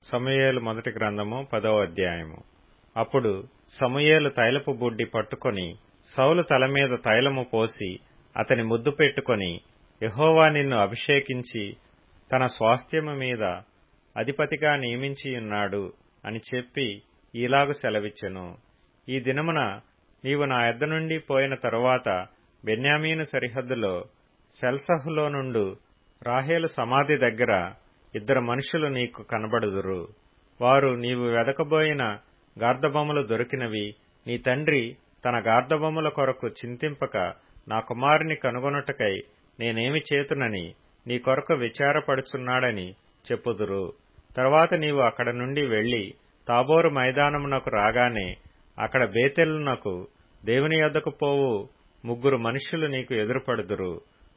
సమూయేలు మొదటి గ్రంథము పదవ అధ్యాయము అప్పుడు సమూయేలు తైలపు బుడ్డి పట్టుకొని సౌలు తల మీద తైలము పోసి అతని ముద్దు పెట్టుకొని యహోవా నిన్ను అభిషేకించి తన స్వాస్థ్యము మీద అధిపతిగా నియమించియున్నాడు అని చెప్పి ఈలాగు సెలవిచ్చెను ఈ దినమున నీవు నా యొద్ద నుండి పోయిన తరువాత బెన్యామీను సరిహద్దులో సెల్సహులో నుండు రాహేలు సమాధి దగ్గర ఇద్దరు మనుషులు నీకు కనబడుదురు వారు నీవు వెదకబోయిన గార్ధబొమ్మలు దొరికినవి నీ తండ్రి తన గార్ధబొమ్మల కొరకు చింతింపక నా కుమారుని కనుగొనుటకై నేనేమి చేతునని నీ కొరకు విచారపడుచున్నాడని చెప్పుదురు తర్వాత నీవు అక్కడ నుండి వెళ్లి తాబోరు మైదానమునకు రాగానే అక్కడ బేతెలునకు దేవుని యొద్దకు పోవు ముగ్గురు మనుష్యులు నీకు ఎదురుపడుదురు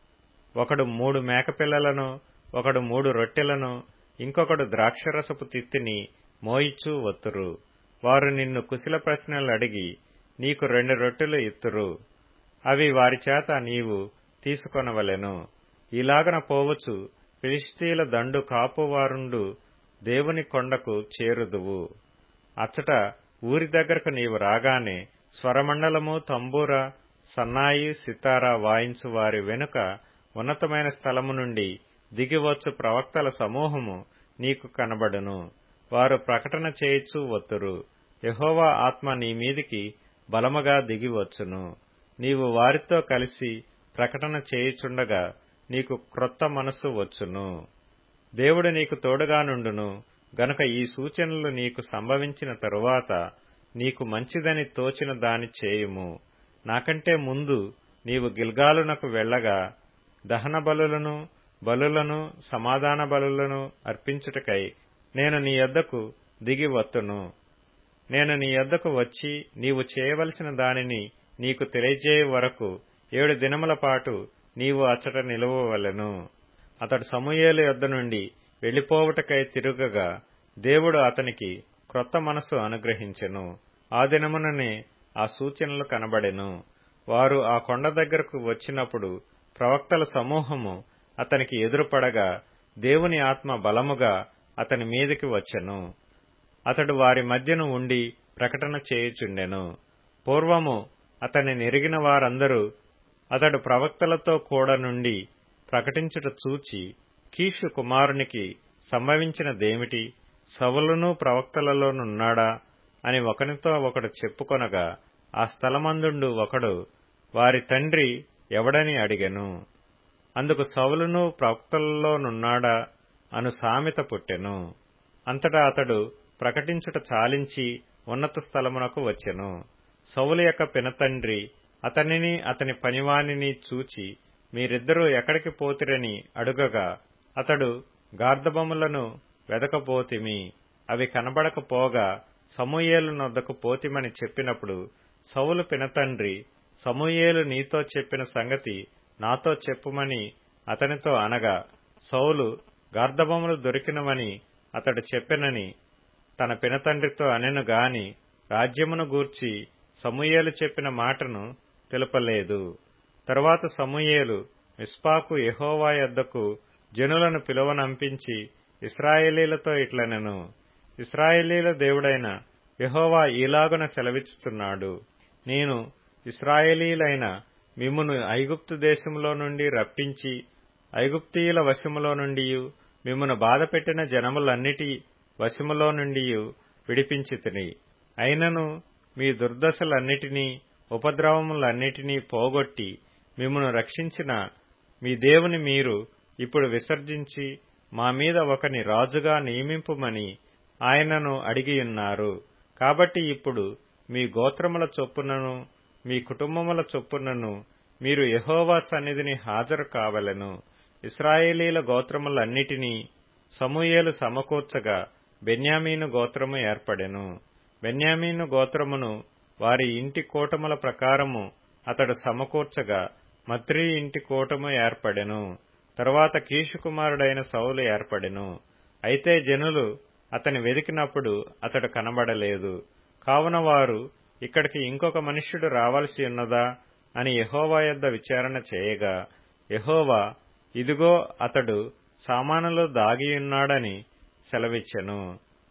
ఒకడు మూడు మేకపిల్లలను ఒకడు మూడు రొట్టెలను ఇంకొకడు ద్రాక్షరసపు తిత్తిని మోయిచూ వత్తురు వారు నిన్ను కుశల ప్రశ్నలు అడిగి నీకు రెండు రొట్టెలు ఇత్తురు అవి వారి చేత నీవు తీసుకొనవలెను ఇలాగన పోవచ్చు ఫిలిస్తీన్ల దండు కాపువారుండు దేవుని కొండకు చేరుదువు అచ్చట ఊరి దగ్గరకు నీవు రాగానే స్వరమండలము తంబూర సన్నాయి సితారా వాయించు వారి వెనుక ఉన్నతమైన స్థలము నుండి దిగివచ్చు ప్రవక్తల సమూహము నీకు కనబడును వారు ప్రకటన చేయిచూ వత్తురు యహోవా ఆత్మ నీ మీదికి బలముగా దిగివచ్చును నీవు వారితో కలిసి ప్రకటన చేయుచుండగా నీకు క్రొత్త మనస్సు వచ్చును దేవుడు నీకు తోడుగా నుండును గనుక ఈ సూచనలు నీకు సంభవించిన తరువాత నీకు మంచిదని తోచిన దాని చేయుము నాకంటే ముందు నీవు గిల్గాలునకు వెళ్లగా దహన బలులను బలులను సమాధాన బలులను అర్పించుటకై నేను నీ యొద్దకు దిగి వత్తును నేను నీ యొద్దకు వచ్చి నీవు చేయవలసిన దానిని నీకు తెలియజేయ వరకు ఏడు దినముల పాటు నీవు అచ్చట నిలువవలెను అతడు సమూయేలు యొద్ద నుండి వెళ్లిపోవుటకై తిరుగగా దేవుడు అతనికి క్రొత్త మనస్సు అనుగ్రహించెను ఆ దినముననే ఆ సూచనలు కనబడెను వారు ఆ కొండ దగ్గరకు వచ్చినప్పుడు ప్రవక్తల సమూహము అతనికి ఎదురుపడగా దేవుని ఆత్మ బలముగా అతని మీదికి వచ్చెను అతడు వారి మధ్యను ఉండి ప్రకటన చేయుచుండెను పూర్వము అతని నెరిగిన వారందరూ అతడు ప్రవక్తలతో కూడా నుండి ప్రకటించుట చూచి కీషు కుమారునికి సంభవించినదేమిటి సవులును ప్రవక్తలలోనున్నాడా అని ఒకనితో ఒకడు చెప్పుకొనగా ఆ స్థలమందుండు ఒకడు వారి తండ్రి ఎవడని అడిగెను అందుకు సవులును ప్రవక్తలలోనున్నాడా అను సామెత పుట్టెను అంతటా అతడు ప్రకటించుట చాలించి ఉన్నత స్థలమునకు వచ్చెను సౌలు యొక్క పినతండ్రి అతనిని అతని పనివానిని చూచి మీరిద్దరూ ఎక్కడికి పోతిరని అడుగగా అతడు గార్ధబొమ్మలను వెదకపోతిమి అవి కనబడకపోగా సమూయేలు నొద్దకు పోతిమని చెప్పినప్పుడు సౌలు పినతండ్రి సమూయేలు నీతో చెప్పిన సంగతి నాతో చెప్పుమని అతనితో అనగా సౌలు గార్ధబొమ్మలు దొరికినవని అతడు చెప్పెనని తన పినతండ్రితో అనెను గాని రాజ్యమును గూర్చి సమూయేలు చెప్పిన మాటను తెలుపలేదు తరువాత సమూయేలు మిస్పాకు యహోవా యొద్దకు జనులను పిలువనంపించి ఇస్రాయేలీలతో ఇట్లనెను ఇస్రాయేలీల దేవుడైన యహోవా ఈలాగున సెలవిచ్చుతున్నాడు నేను ఇస్రాయేలీలైన మిమ్మును ఐగుప్తు దేశములో నుండి రప్పించి ఐగుప్తీయుల వశములో నుండి మిమ్మును బాధపెట్టిన జనములన్నిటి వశములో నుండి విడిపించితిని అయినను మీ దుర్దశలన్నిటినీ ఉపద్రవములన్నిటినీ పోగొట్టి మిమ్మను రక్షించిన మీ దేవుని మీరు ఇప్పుడు విసర్జించి మా మీద ఒకని రాజుగా నియమింపుమని ఆయనను అడిగియున్నారు కాబట్టి ఇప్పుడు మీ గోత్రముల చొప్పునను మీ కుటుంబముల చొప్పునను మీరు యహోవా సన్నిధిని హాజరు కావలెను ఇస్రాయేలీల గోత్రములన్నిటినీ సమూయేలు సమకూర్చగా బెన్యామీను గోత్రము ఏర్పడెను బెన్యామీను గోత్రమును వారి ఇంటి కూటముల ప్రకారము అతడు సమకూర్చగా మత్రి ఇంటి కూటము ఏర్పడెను తరువాత కీషుకుమారుడైన సౌలు ఏర్పడెను అయితే జనులు అతని వెదికినప్పుడు అతడు కనబడలేదు కావున వారు ఇక్కడికి ఇంకొక మనుష్యుడు రావలసి ఉన్నదా అని యహోవా యొద్ద విచారణ చేయగా యహోవా ఇదిగో అతడు సామానులో దాగియున్నాడని సెలవిచ్చెను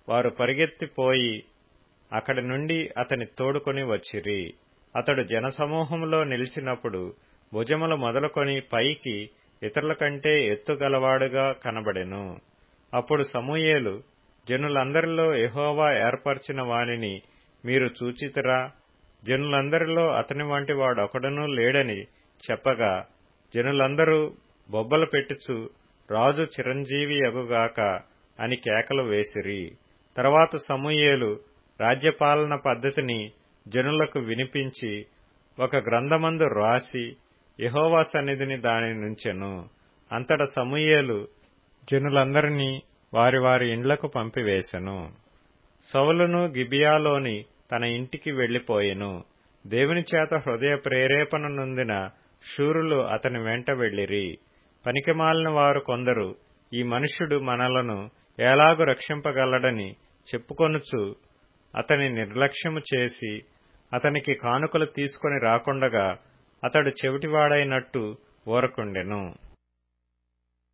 వారు పరిగెత్తిపోయి అక్కడి నుండి అతని తోడుకొని వచ్చిరి అతడు జనసమూహంలో నిలిచినప్పుడు భుజములు మొదలుకొని పైకి ఇతరుల కంటే ఎత్తుగలవాడుగా కనబడెను అప్పుడు సమూయేలు జనులందరిలో యహోవా ఏర్పరిచిన వానిని మీరు చూచితిరా జనులందరిలో అతని వంటి వాడొకడునూ లేడని చెప్పగా జనులందరూ బొబ్బలు పెట్టుచు రాజు చిరంజీవి యగుగాక అని కేకలు వేసిరి తర్వాత సమూయేలు రాజ్యపాలన పద్ధతిని జనులకు వినిపించి ఒక గ్రంథమందు రాసి యహోవా సన్నిధిని దాని నుంచెను అంతట సమూయేలు జనులందరినీ వారి వారి ఇండ్లకు పంపివేశెను సౌలును గిబియాలోని తన ఇంటికి వెళ్లిపోయెను దేవుని చేత హృదయ ప్రేరేపణ నొందిన శూరులు అతని వెంట వెళ్లిరి పనికిమాలిన వారు కొందరు ఈ మనుష్యుడు మనలను ఎలాగు రక్షింపగలడని చెప్పుకొనుచు అతని నిర్లక్ష్యము చేసి అతనికి కానుకలు తీసుకొని రాకుండగా అతడు చెవిటివాడైనట్టు ఊరకుండెను